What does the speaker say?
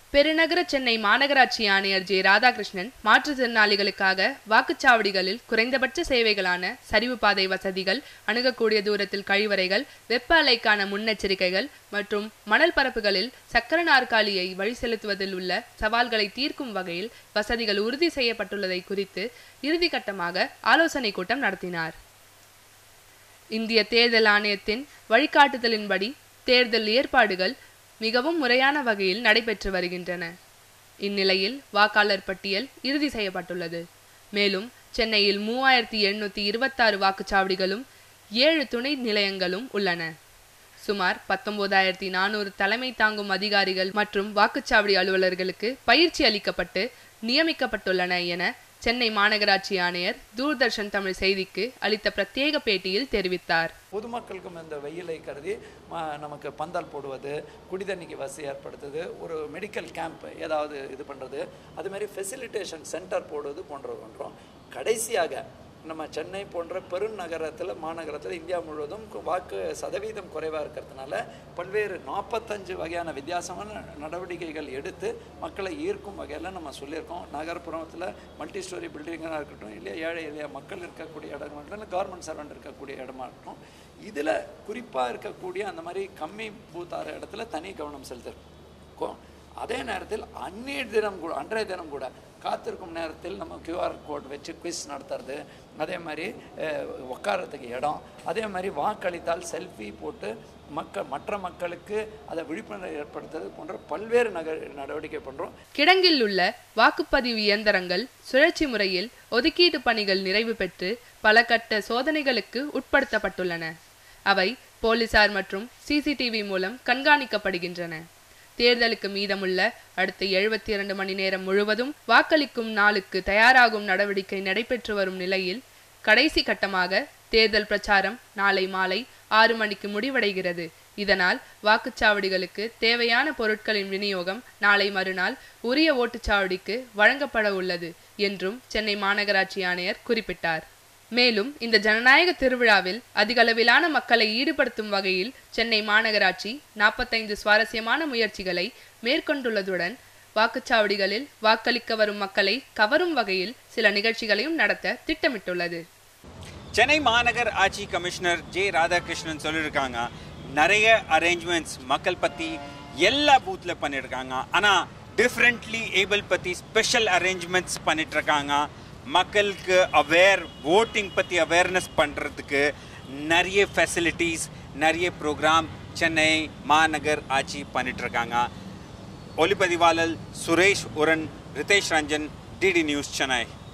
பெருநகர சென்னை மாநகராட்சி ஆணையர் ஜே ராதாகிருஷ்ணன் மாற்றுத்திறனாளிகளுக்காக வாக்குச்சாவடிகளில் குறைந்தபட்ச சேவைகளான சரிவு பாதை வசதிகள் அணுகக்கூடிய தூரத்தில் கழிவறைகள் வெப்ப அலைக்கான முன்னெச்சரிக்கைகள் மற்றும் மணல் பரப்புகளில் சக்கர நாற்காலியை வழி செலுத்துவதில் உள்ள சவால்களை தீர்க்கும் வகையில் வசதிகள் உறுதி செய்யப்பட்டுள்ளதை குறித்து இறுதிக்கட்டமாக ஆலோசனை கூட்டம் நடத்தினார் இந்திய தேர்தல் ஆணையத்தின் வழிகாட்டுதலின்படி தேர்தல் ஏற்பாடுகள் மிகவும் முறையான வகையில் நடைபெற்று வருகின்றன இந்நிலையில் வாக்காளர் பட்டியல் இறுதி செய்யப்பட்டுள்ளது மேலும் சென்னையில் மூவாயிரத்தி எண்ணூற்றி இருபத்தாறு வாக்குச்சாவடிகளும் ஏழு துணை நிலையங்களும் உள்ளன சுமார் பத்தொன்பதாயிரத்தி நானூறு தலைமை தாங்கும் அதிகாரிகள் மற்றும் வாக்குச்சாவடி அலுவலர்களுக்கு பயிற்சி அளிக்கப்பட்டு நியமிக்கப்பட்டுள்ளன என சென்னை மாநகராட்சி ஆணையர் தூர்தர்ஷன் தமிழ் செய்திக்கு அளித்த பிரத்யேக பேட்டியில் தெரிவித்தார் பொதுமக்களுக்கும் இந்த வெயிலை கருதி ம- நமக்கு பந்தல் போடுவது குடிதண்ணிக்கு வசதி ஏற்படுத்துது ஒரு மெடிக்கல் கேம்ப் ஏதாவது இது பண்ணுறது அதுமாரி ஃபெசிலிட்டேஷன் சென்டர் போடுவது போன்றது பண்ணுறோம் கடைசியாக நம்ம சென்னை போன்ற பெருநகரத்தில் மாநகரத்தில் இந்தியா முழுவதும் கு- வாக்கு சதவீதம் குறைவாக இருக்கிறதுனால பல்வேறு நாற்பத்தஞ்சு வகையான வித்தியாசமான நடவடிக்கைகள் எடுத்து மக்களை ஈர்க்கும் வகையில் நம்ம சொல்லியிருக்கோம் நகர்ப்புறத்தில் மல்டி ஸ்டோரி பில்டிங்காக இருக்கட்டும் இல்லை ஏழை எளிய மக்கள் இருக்கக்கூடிய இடமா இருக்கட்டும் இல்லை கவர்மெண்ட் சர்வெண்ட் இருக்கக்கூடிய இடமா இருக்கட்டும் இதில் குறிப்பாக இருக்கக்கூடிய அந்த மாதிரி கம்மி பூத்தார இடத்துல தனி கவனம் செலுத்திருக்கோம் அதே நேரத்தில் அன்றைய தினம் கூட அன்றைய தினம் கூட காத்திருக்கும் நேரத்தில் நம்ம கியூஆர் கோட் வச்சு குவிஸ் நடத்துறது அதே மாதிரி அஹ், உட்கார்றதுக்கு இடம் அதே மாதிரி வாக்களித்தால் செல்ஃபி போட்டு மக்கள் மற்ற மக்களுக்கு அதை விழிப்புணர்வு ஏற்படுத்துறது போன்ற பல்வேறு நக நடவடிக்கை பண்ணுறோம் கிடங்கில் உள்ள வாக்குப்பதிவு இயந்திரங்கள் சுழற்சி முறையில் ஒதுக்கீட்டு பணிகள் நிறைவு பெற்று பல கட்ட சோதனைகளுக்கு உட்படுத்தப்பட்டுள்ளன அவை போலீசார் மற்றும் சிசிடிவி மூலம் கண்காணிக்கப்படுகின்றன தேர்தலுக்கு மீதமுள்ள அடுத்த எழுபத்தி இரண்டு மணி நேரம் முழுவதும் வாக்களிக்கும் நாளுக்கு தயாராகும் நடவடிக்கை நடைபெற்று வரும் நிலையில் கடைசி கட்டமாக தேர்தல் பிரச்சாரம் நாளை மாலை ஆறு மணிக்கு முடிவடைகிறது இதனால் வாக்குச்சாவடிகளுக்கு தேவையான பொருட்களின் விநியோகம் நாளை மறுநாள் உரிய ஓட்டுச்சாவடிக்கு வழங்கப்பட உள்ளது என்றும் சென்னை மாநகராட்சி ஆணையர் குறிப்பிட்டார் மேலும் இந்த ஜனநாயக திருவிழாவில் அதிகளவிலான மக்களை ஈடுபடுத்தும் வகையில் சென்னை மாநகராட்சி நாற்பத்தைந்து சுவாரஸ்யமான முயற்சிகளை மேற்கொண்டுள்ளதுடன் வாக்குச்சாவடிகளில் வாக்களிக்க வரும் மக்களை கவரும் வகையில் சில நிகழ்ச்சிகளையும் நடத்த திட்டமிட்டுள்ளது சென்னை மாநகர் ஆட்சி கமிஷனர் ஜே ராதாகிருஷ்ணன் சொல்லியிருக்காங்க நிறைய அரேஞ்ச்மெண்ட்ஸ் மக்கள் பற்றி எல்லா பூத்தில் பண்ணியிருக்காங்க ஆனால் டிஃப்ரெண்ட்லி ஏபிள் பற்றி ஸ்பெஷல் அரேஞ்ச்மெண்ட்ஸ் பண்ணிட்டு இருக்காங்க மக்களுக்கு அவேர் ஓட்டிங் பற்றி அவேர்னஸ் பண்ணுறதுக்கு நிறைய ஃபெசிலிட்டிஸ் நிறைய ப்ரோக்ராம் சென்னை மாநகர் ஆட்சி பண்ணிட்டு இருக்காங்க ஒளிப்பதிவாளர் சுரேஷ் உரன் ரிதேஷ் ரஞ்சன் டிடி நியூஸ் சென்னை